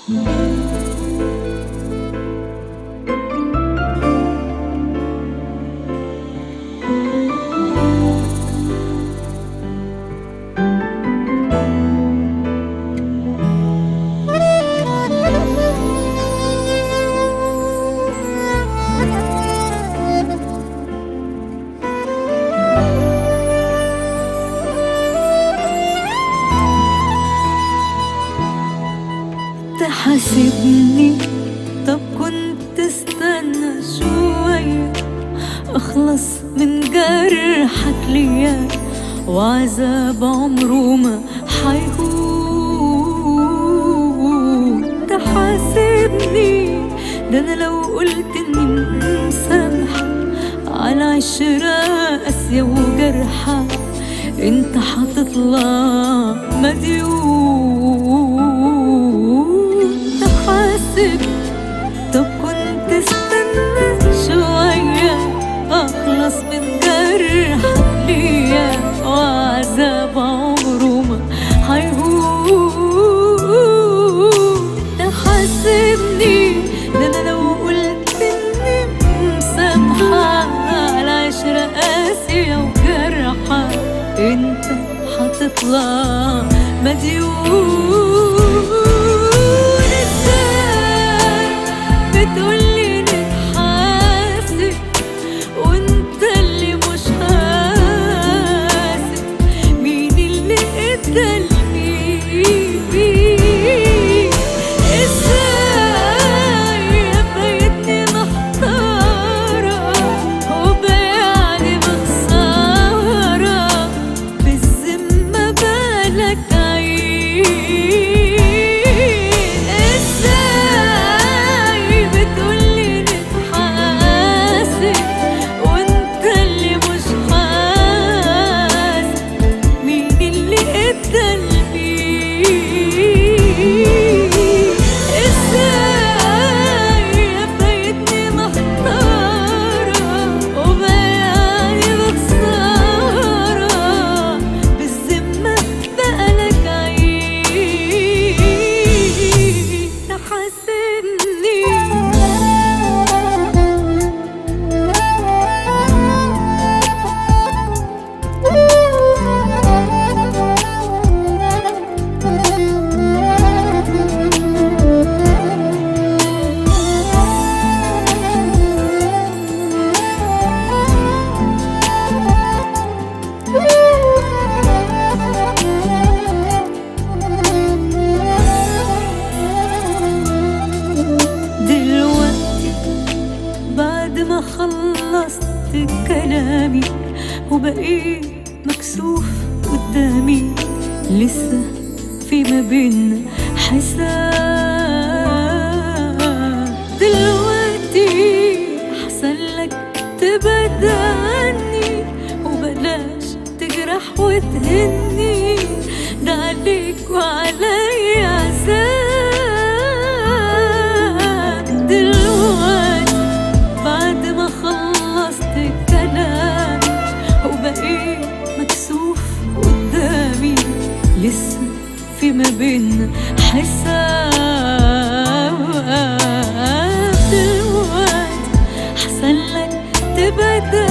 تحاسبني طب كنت استنى شوية اخلص من جرحك ليا وعذاب عمره ما حيهون تحاسبني ده انا لو قلت اني مسامحة على عشرة قاسية وجرحة انت هتطلع مديون تحاسب طب كنت استنى شوية اخلص من جرحك ليا وعذاب عمره ما هيهون تحاسبني ده انا لو قلت اني مسامحة على عشرة قاسية وجرحة انت هتطلع مديون ازاي بتقولي نتحاسب وانت اللي مش حاسب مين اللي ادى لمين ازاي فايتني محتارة وبيعني بخسارة بالذمة بالك عين ازاي بتقولي نتحاسب وانت اللي مش حاسب مين اللي ادى لمين ازاي فايتني محتارة وبيعني بخسارة بالذمة بقالك عيد تحاسبني دلوقتي بعد ما خلصت كلامي وبقيت مكسوف قدامي لسه في ما بينا حساب دلوقتي احسن لك تبعد عني وبلاش تجرح وتهني ده عليك وعليا عذاب دلوقتي بعد ما خلصت كلامي وبقيت مكسوف قدامي لسه في ما بينا حساب دلوقتي احسن لك تبعد